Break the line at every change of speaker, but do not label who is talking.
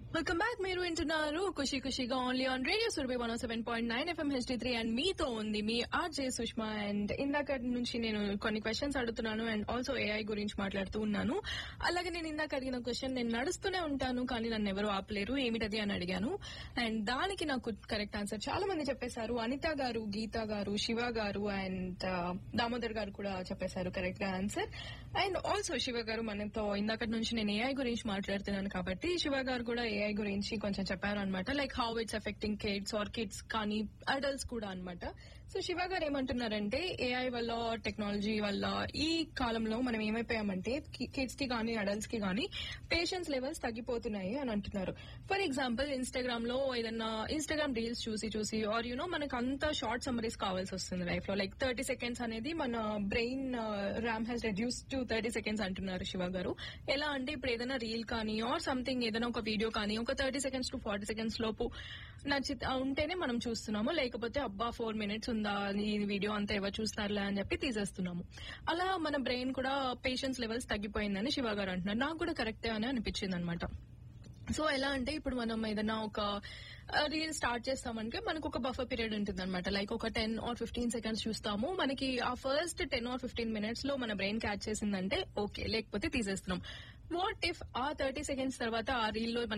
welcome back మీరు వింటున్నారు ఖుషి ఖుషిగా only on radio Surabhi one seven point nine FM HD three and మీతో ఉంది మీ ఆర్జే సుష్మా అండ్ ఇందాక నుంచి నేను కొన్ని క్వశ్చన్స్ అడుగుతున్నాను అండ్ ఆల్సో ఏఐ గురించి మాట్లాడుతూ ఉన్నాను అలాగే నేను ఇందాక అడిగిన క్వశ్చన్ నేను నడుస్తూనే ఉంటాను కానీ నన్ను ఎవరు ఆపలేరు ఏమిటది అని అడిగాను అండ్ దానికి నాకు కరెక్ట్ ఆన్సర్ చాలా మంది చెప్పేశారు అనిత గారు గీత గారు శివ గారు అండ్ దామోదర్ గారు కూడా చెప్పేశారు కరెక్ట్ గా ఆన్సర్ అండ్ ఆల్సో శివ గారు మనతో ఇందాక నుంచి నేను ఏఐ గురించి మాట్లాడుతున్నాను కాబట్టి శివ గారు కూడా ఏఐ గురించి కొంచెం చెప్పారు అనమాట like how it's affecting kids or kids కానీ అడల్ట్స్ కూడా అన్నమాట సో శివ గారు ఏమంటున్నారంటే ఏఐ వల్ల టెక్నాలజీ వల్ల ఈ కాలంలో మనం ఏమైపోయామంటే కిడ్స్ కి కానీ అడల్ట్స్ కి కానీ పేషెన్స్ లెవెల్స్ తగ్గిపోతున్నాయి అని అంటున్నారు ఫర్ ఎగ్జాంపుల్ ఇన్స్టాగ్రామ్ లో ఏదన్నా ఇన్స్టాగ్రామ్ రీల్స్ చూసి చూసి ఆర్ యూనో మనకు అంత షార్ట్ సమ్మరీస్ కావాల్సి వస్తుంది లైఫ్ లో లైక్ థర్టీ సెకండ్స్ అనేది మన brain RAM has reduce to thirty seconds అంటున్నారు శివ గారు ఎలా అంటే ఇప్పుడు ఏదైనా రీల్ కానీ ఆర్ సంథింగ్ ఏదైనా ఒక వీడియో కానీ ఒక thirty seconds to forty seconds లోపు నచ్చి ఉంటేనే మనం చూస్తున్నాము లేకపోతే అబ్బా ఫోర్ మినిట్స్ ఉందా ఈ వీడియో అంతా ఎవరు చూస్తారులే అని చెప్పి తీసేస్తున్నాము అలా మన బ్రెయిన్ కూడా పేషెన్స్ లెవెల్స్ తగ్గిపోయిందని శివ గారు అంటున్నారు నాకు కూడా కరెక్టే అని అనిపించింది అనమాట సో ఎలా అంటే ఇప్పుడు మనం ఏదైనా ఒక రీల్ స్టార్ట్ చేస్తామంటే మనకు ఒక బఫర్ పీరియడ్ ఉంటుంది అనమాట లైక్ ఒక టెన్ ఆర్ ఫిఫ్టీన్ సెకండ్స్ చూస్తాము మనకి ఆ first ten or fifteen minutes లో మన బ్రెయిన్ క్యాచ్ చేసిందంటే ఓకే లేకపోతే తీసేస్తున్నాం వాట్ ఇఫ్ ఆ థర్టీ సెకండ్స్ తర్వాత ఆ రీల్ లో